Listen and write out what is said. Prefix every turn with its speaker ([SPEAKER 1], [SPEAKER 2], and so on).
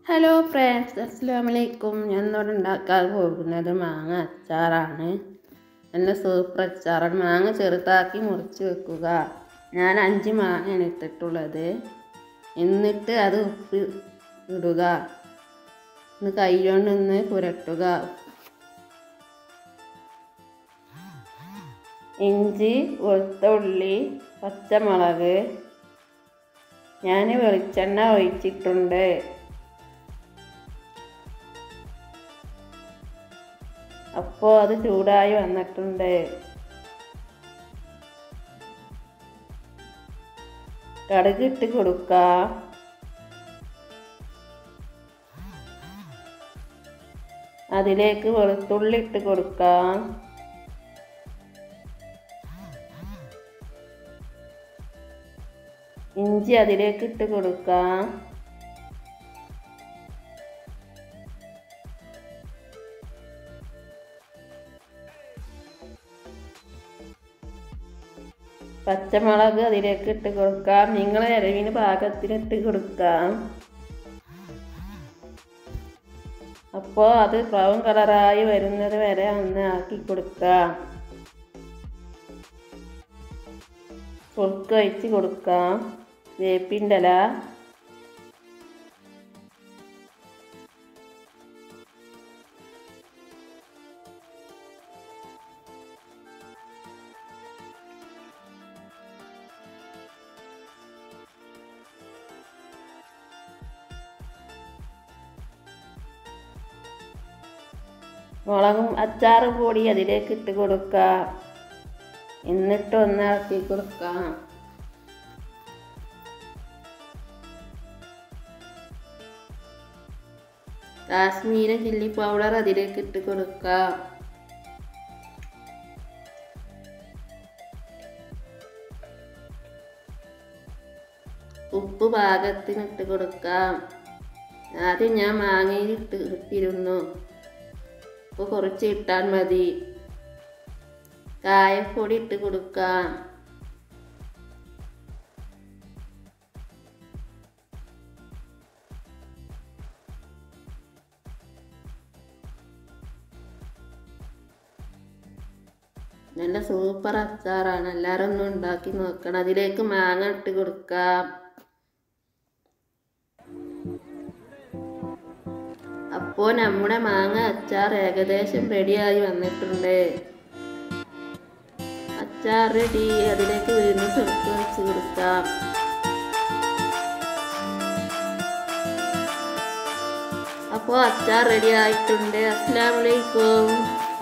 [SPEAKER 1] hello friends അസ്സാം വലൈക്കും ഞാൻ ഇന്നിവിടെ ഉണ്ടാക്കാൻ പോകുന്നത് മാങ്ങ അച്ചാറാണ് നല്ല സൂപ്പർ അച്ചാറാണ് മാങ്ങ ചെറുതാക്കി മുറിച്ച് വെക്കുക ഞാൻ അഞ്ച് മാങ്ങയാണ് ഇട്ടിട്ടുള്ളത് എന്നിട്ട് അത് ഉപ്പ് ഇടുക ഒന്ന് കൈ കൊണ്ടൊന്ന് പുരട്ടുക ഇഞ്ചി വെളുത്തുള്ളി പച്ചമുളക് ഞാൻ വെളിച്ചെണ്ണ ഒഴിച്ചിട്ടുണ്ട് അപ്പോൾ അത് ചൂടായി വന്നിട്ടുണ്ട് കടുക് ഇട്ട് കൊടുക്കാം അതിലേക്ക് വെളുത്തുള്ളി ഇട്ട് കൊടുക്കാം ഇഞ്ചി അതിലേക്ക് ഇട്ട് കൊടുക്കാം പച്ചമുളക് അതിലേക്ക് ഇട്ട് കൊടുക്കാം നിങ്ങൾ ഇരവിന് പാകത്തിന് ഇട്ട് കൊടുക്കാം അപ്പോൾ അത് ബ്രൗൺ കളറായി വരുന്നത് വരെ ഒന്ന് ആക്കി കൊടുക്കാം സുർക്ക് ഒഴിച്ച് കൊടുക്കാം വേപ്പിൻ്റെ ഇല മുളകും അച്ചാറ് പൊടി അതിലേക്ക് ഇട്ട് കൊടുക്കാം എന്നിട്ട് ഒന്ന് ഇളക്കി കൊടുക്കാം കാശ്മീരി ചില്ലി പൗഡർ അതിലേക്ക് ഇട്ട് കൊടുക്കാം ഉപ്പ് പാകത്തിന് ഇട്ട് കൊടുക്കാം ആദ്യം ഞാൻ മാങ്ങയിൽ ഇട്ട് ഇട്ടിരുന്നു ഉപ്പ് കുറച്ച് ഇട്ടാൽ മതി കായപ്പൊടി ഇട്ട് കൊടുക്കാം നല്ല സൂപ്പർ അച്ചാറാണ് എല്ലാവരും ഒന്ന് ഉണ്ടാക്കി നോക്കണം അതിലേക്ക് മാങ്ങ ഇട്ട് കൊടുക്കാം അപ്പോൾ നമ്മുടെ മാങ്ങ അച്ചാർ ഏകദേശം റെഡിയായി വന്നിട്ടുണ്ട് അച്ചാർ റെഡി അതിലേക്ക് വീണ്ടും ചെറുക്ക് വെച്ച് കൊടുക്കാം അപ്പോൾ അച്ചാർ റെഡി ആയിട്ടുണ്ട് അസ്സാം വലൈക്കും